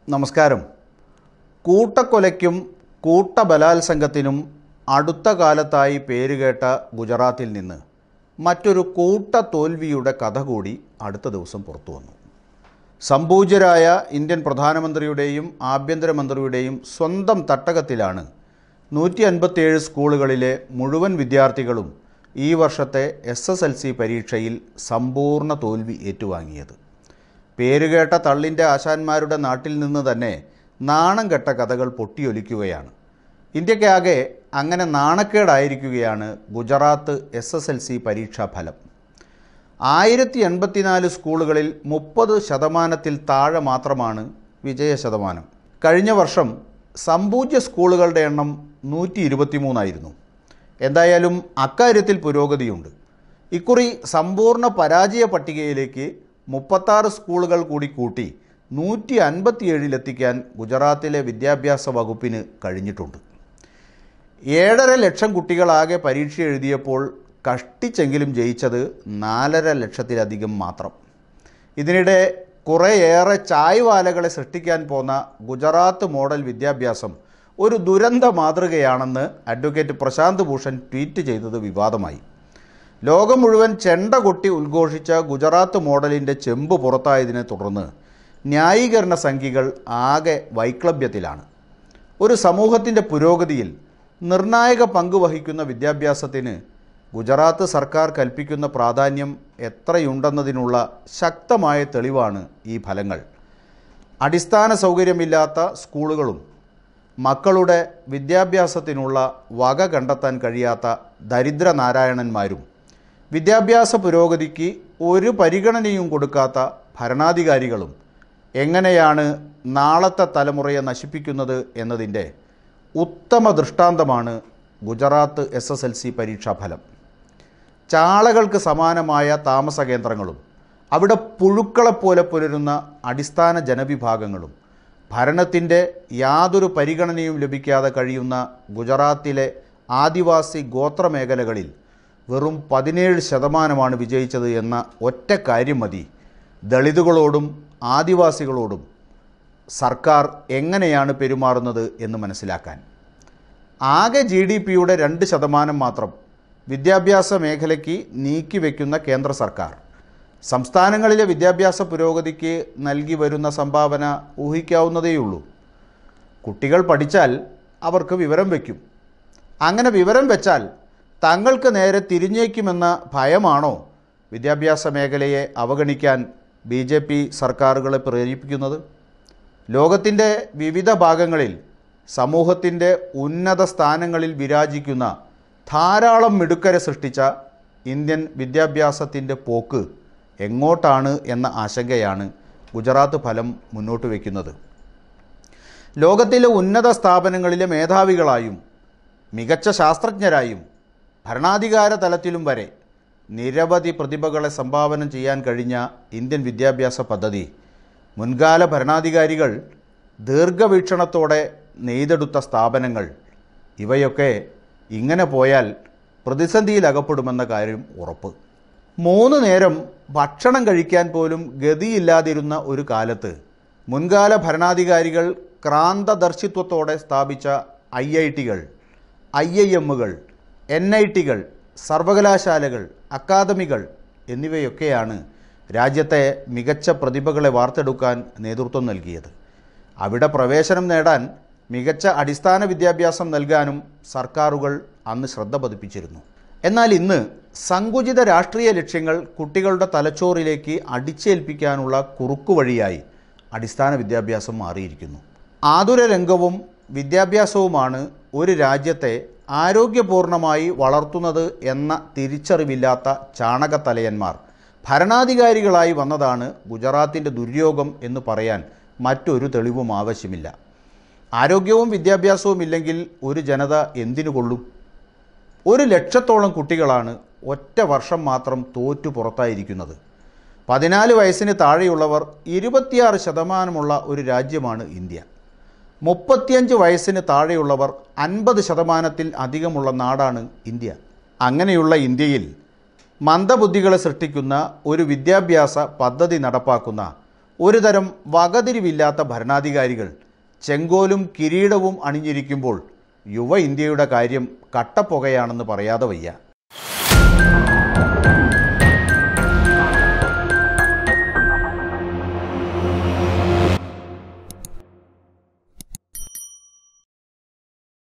നമസ്കാരം കൂട്ടക്കൊലയ്ക്കും കൂട്ടബലാത്സംഗത്തിനും അടുത്ത കാലത്തായി പേരുകേട്ട ഗുജറാത്തിൽ നിന്ന് മറ്റൊരു കൂട്ട തോൽവിയുടെ കഥ കൂടി അടുത്ത ദിവസം പുറത്തു വന്നു സംപൂജ്യരായ ഇന്ത്യൻ പ്രധാനമന്ത്രിയുടെയും ആഭ്യന്തരമന്ത്രിയുടെയും സ്വന്തം തട്ടകത്തിലാണ് നൂറ്റി അൻപത്തിയേഴ് സ്കൂളുകളിലെ മുഴുവൻ വിദ്യാർത്ഥികളും ഈ വർഷത്തെ എസ് എസ് എൽ സി പരീക്ഷയിൽ സമ്പൂർണ്ണ തോൽവി ഏറ്റുവാങ്ങിയത് പേരുകേട്ട തള്ളിൻ്റെ ആശാന്മാരുടെ നാട്ടിൽ നിന്ന് തന്നെ നാണം കെട്ട കഥകൾ പൊട്ടിയൊലിക്കുകയാണ് ഇന്ത്യക്കാകെ അങ്ങനെ നാണക്കേടായിരിക്കുകയാണ് Gujarat S S L C പരീക്ഷാ ഫലം ആയിരത്തി എൺപത്തിനാല് സ്കൂളുകളിൽ മുപ്പത് ശതമാനത്തിൽ താഴെ മാത്രമാണ് വിജയ ശതമാനം കഴിഞ്ഞ വർഷം സമ്പൂജ്യ സ്കൂളുകളുടെ എണ്ണം നൂറ്റി ഇരുപത്തിമൂന്നായിരുന്നു എന്തായാലും അക്കാര്യത്തിൽ പുരോഗതിയുണ്ട് ഇക്കുറി സമ്പൂർണ്ണ പരാജയ പട്ടികയിലേക്ക് മുപ്പത്താറ് സ്കൂളുകൾ കൂടി കൂട്ടി നൂറ്റി അൻപത്തിയേഴിലെത്തിക്കാൻ ഗുജറാത്തിലെ വിദ്യാഭ്യാസ വകുപ്പിന് കഴിഞ്ഞിട്ടുണ്ട് ഏഴര ലക്ഷം കുട്ടികളാകെ പരീക്ഷ എഴുതിയപ്പോൾ കഷ്ടിച്ചെങ്കിലും ജയിച്ചത് നാലര ലക്ഷത്തിലധികം മാത്രം ഇതിനിടെ കുറേയേറെ ചായ്വാലകളെ സൃഷ്ടിക്കാൻ പോന്ന ഗുജറാത്ത് മോഡൽ വിദ്യാഭ്യാസം ഒരു ദുരന്ത മാതൃകയാണെന്ന് അഡ്വക്കേറ്റ് പ്രശാന്ത് ഭൂഷൺ ട്വീറ്റ് ചെയ്തത് വിവാദമായി ലോകം മുഴുവൻ ചെണ്ട കൊട്ടി ഉദ്ഘോഷിച്ച ഗുജറാത്ത് മോഡലിൻ്റെ ചെമ്പ് പുറത്തായതിനെ തുടർന്ന് ന്യായീകരണ സംഖ്യകൾ ആകെ വൈക്ലഭ്യത്തിലാണ് ഒരു സമൂഹത്തിൻ്റെ പുരോഗതിയിൽ നിർണായക പങ്ക് വഹിക്കുന്ന വിദ്യാഭ്യാസത്തിന് ഗുജറാത്ത് സർക്കാർ കൽപ്പിക്കുന്ന പ്രാധാന്യം എത്രയുണ്ടെന്നതിനുള്ള ശക്തമായ തെളിവാണ് ഈ ഫലങ്ങൾ അടിസ്ഥാന സൗകര്യമില്ലാത്ത സ്കൂളുകളും മക്കളുടെ വിദ്യാഭ്യാസത്തിനുള്ള വക കണ്ടെത്താൻ കഴിയാത്ത ദരിദ്ര നാരായണന്മാരും വിദ്യാഭ്യാസ പുരോഗതിക്ക് ഒരു പരിഗണനയും കൊടുക്കാത്ത ഭരണാധികാരികളും എങ്ങനെയാണ് നാളത്തെ തലമുറയെ നശിപ്പിക്കുന്നത് എന്നതിൻ്റെ ഉത്തമ ദൃഷ്ടാന്തമാണ് Gujarat S S L C പരീക്ഷാഫലം ചാളകൾക്ക് സമാനമായ താമസ കേന്ദ്രങ്ങളും അവിടെ പുഴുക്കളെപ്പോലെ പുലരുന്ന അടിസ്ഥാന ജനവിഭാഗങ്ങളും ഭരണത്തിൻ്റെ യാതൊരു പരിഗണനയും ലഭിക്കാതെ കഴിയുന്ന ഗുജറാത്തിലെ ആദിവാസി ഗോത്രമേഖലകളിൽ വെറും പതിനേഴ് ശതമാനമാണ് വിജയിച്ചത് എന്ന ഒറ്റ കാര്യം മതി ദളിതുകളോടും ആദിവാസികളോടും സർക്കാർ എങ്ങനെയാണ് പെരുമാറുന്നത് എന്ന് മനസ്സിലാക്കാൻ ആകെ ജി ഡി പിയുടെ രണ്ട് ശതമാനം മാത്രം വിദ്യാഭ്യാസ മേഖലയ്ക്ക് നീക്കിവെക്കുന്ന കേന്ദ്ര സർക്കാർ സംസ്ഥാനങ്ങളിലെ വിദ്യാഭ്യാസ പുരോഗതിക്ക് നൽകി വരുന്ന സംഭാവന ഊഹിക്കാവുന്നതേയുള്ളൂ കുട്ടികൾ പഠിച്ചാൽ അവർക്ക് വിവരം വയ്ക്കും അങ്ങനെ വിവരം വെച്ചാൽ തങ്ങൾക്ക് നേരെ തിരിഞ്ഞേക്കുമെന്ന ഭയമാണോ വിദ്യാഭ്യാസ മേഖലയെ അവഗണിക്കാൻ ബി ജെ പി സർക്കാരുകളെ പ്രേരിപ്പിക്കുന്നത് ലോകത്തിൻ്റെ വിവിധ ഭാഗങ്ങളിൽ സമൂഹത്തിൻ്റെ ഉന്നത സ്ഥാനങ്ങളിൽ വിരാജിക്കുന്ന ധാരാളം മിടുക്കരെ സൃഷ്ടിച്ച ഇന്ത്യൻ വിദ്യാഭ്യാസത്തിൻ്റെ പോക്ക് എങ്ങോട്ടാണ് എന്ന ആശങ്കയാണ് ഗുജറാത്ത് ഫലം മുന്നോട്ട് വയ്ക്കുന്നത് ലോകത്തിലെ ഉന്നത സ്ഥാപനങ്ങളിലെ മേധാവികളായും മികച്ച ശാസ്ത്രജ്ഞരായും ഭരണാധികാര തലത്തിലും വരെ നിരവധി പ്രതിഭകളെ സംഭാവന ചെയ്യാൻ കഴിഞ്ഞ ഇന്ത്യൻ വിദ്യാഭ്യാസ പദ്ധതി മുൻകാല ഭരണാധികാരികൾ ദീർഘവീക്ഷണത്തോടെ നെയ്തെടുത്ത സ്ഥാപനങ്ങൾ ഇവയൊക്കെ ഇങ്ങനെ പോയാൽ പ്രതിസന്ധിയിലകപ്പെടുമെന്ന കാര്യം ഉറപ്പ് മൂന്ന് നേരം ഭക്ഷണം കഴിക്കാൻ പോലും ഗതിയില്ലാതിരുന്ന ഒരു കാലത്ത് മുൻകാല ഭരണാധികാരികൾ ക്രാന്തദർശിത്വത്തോടെ സ്ഥാപിച്ച ഐ ഐ ടികൾ ഐ ഐ എമ്മുകൾ എൻ ഐ ടികൾ സർവകലാശാലകൾ അക്കാദമികൾ എന്നിവയൊക്കെയാണ് രാജ്യത്തെ മികച്ച പ്രതിഭകളെ വാർത്തെടുക്കാൻ നേതൃത്വം നൽകിയത് അവിടെ പ്രവേശനം നേടാൻ മികച്ച അടിസ്ഥാന വിദ്യാഭ്യാസം നൽകാനും സർക്കാരുകൾ അന്ന് ശ്രദ്ധ പതിപ്പിച്ചിരുന്നു എന്നാൽ ഇന്ന് സങ്കുചിത രാഷ്ട്രീയ ലക്ഷ്യങ്ങൾ കുട്ടികളുടെ തലച്ചോറിലേക്ക് അടിച്ചേൽപ്പിക്കാനുള്ള കുറുക്കുവഴിയായി അടിസ്ഥാന വിദ്യാഭ്യാസം മാറിയിരിക്കുന്നു ആതുര രംഗവും വിദ്യാഭ്യാസവുമാണ് ഒരു രാജ്യത്തെ ആരോഗ്യപൂർണമായി വളർത്തുന്നത് എന്ന തിരിച്ചറിവില്ലാത്ത ചാണകത്തലയന്മാർ ഭരണാധികാരികളായി വന്നതാണ് ഗുജറാത്തിൻ്റെ ദുര്യോഗം എന്ന് പറയാൻ മറ്റൊരു തെളിവും ആവശ്യമില്ല ആരോഗ്യവും വിദ്യാഭ്യാസവും ഇല്ലെങ്കിൽ ഒരു ജനത എന്തിനു കൊള്ളും ഒരു ലക്ഷത്തോളം കുട്ടികളാണ് ഒറ്റ വർഷം മാത്രം തോറ്റു പുറത്തായിരിക്കുന്നത് പതിനാല് വയസ്സിന് താഴെയുള്ളവർ ഇരുപത്തിയാറ് ശതമാനമുള്ള ഒരു രാജ്യമാണ് ഇന്ത്യ മുപ്പത്തിയഞ്ച് വയസ്സിന് താഴെയുള്ളവർ അൻപത് ശതമാനത്തിൽ അധികമുള്ള നാടാണ് ഇന്ത്യ അങ്ങനെയുള്ള ഇന്ത്യയിൽ മന്ദബുദ്ധികളെ സൃഷ്ടിക്കുന്ന ഒരു വിദ്യാഭ്യാസ പദ്ധതി നടപ്പാക്കുന്ന ഒരുതരം വകതിരിവില്ലാത്ത ഭരണാധികാരികൾ ചെങ്കോലും കിരീടവും അണിഞ്ഞിരിക്കുമ്പോൾ യുവ ഇന്ത്യയുടെ കാര്യം കട്ടപ്പുകയാണെന്ന് പറയാതെ വയ്യ